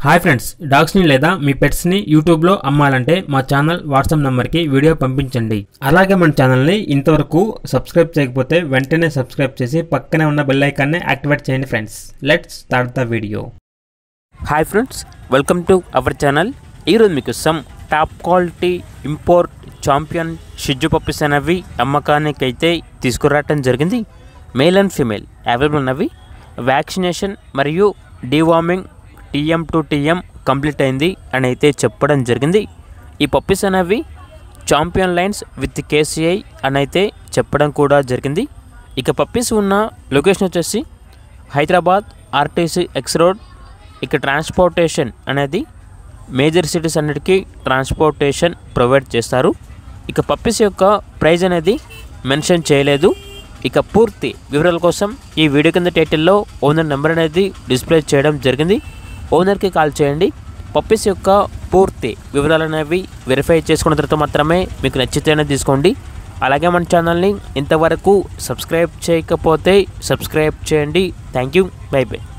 hi friends డాగ్స్ని లేదా మీ పెట్స్ని యూట్యూబ్లో అమ్మాలంటే మా ఛానల్ వాట్సాప్ నెంబర్కి వీడియో పంపించండి అలాగే మన ఛానల్ని ఇంతవరకు సబ్స్క్రైబ్ చేయకపోతే వెంటనే సబ్స్క్రైబ్ చేసి పక్కనే ఉన్న బెల్ ఐకాన్ని యాక్టివేట్ చేయండి friends let's start the video hi friends welcome to our channel ఈరోజు మీకు some top quality import champion షిజ్జు పప్పీస్ అనేవి అమ్మకానికి అయితే తీసుకురావటం జరిగింది మేల్ అండ్ ఫీమేల్ అవైలబుల్ ఉన్నవి వ్యాక్సినేషన్ మరియు deworming T M to T M complete అయింది అని అయితే చెప్పడం జరిగింది ఈ పప్పీస్ అనేవి ఛాంపియన్ లైన్స్ విత్ కేసీఐ అని అయితే చెప్పడం కూడా జరిగింది ఇక పప్పీస్ ఉన్న లొకేషన్ వచ్చేసి హైదరాబాద్ ఆర్టీసీ ఎక్స్ రోడ్ ఇక ట్రాన్స్పోర్టేషన్ అనేది మేజర్ సిటీస్ అన్నిటికీ ట్రాన్స్పోర్టేషన్ ప్రొవైడ్ చేస్తారు ఇక పప్పీస్ యొక్క ప్రైజ్ అనేది మెన్షన్ చేయలేదు ఇక పూర్తి వివరాల కోసం ఈ వీడియో కింద టైటిల్లో ఓనర్ నెంబర్ అనేది డిస్ప్లే చేయడం జరిగింది ఓనర్కి కాల్ చేయండి పప్పీస్ యొక్క పూర్తి వివరాలు అనేవి వెరిఫై చేసుకున్న తర్వాత మాత్రమే మీకు నచ్చితేనే తీసుకోండి అలాగే మన ఛానల్ని ఇంతవరకు సబ్స్క్రైబ్ చేయకపోతే సబ్స్క్రైబ్ చేయండి థ్యాంక్ యూ బై బై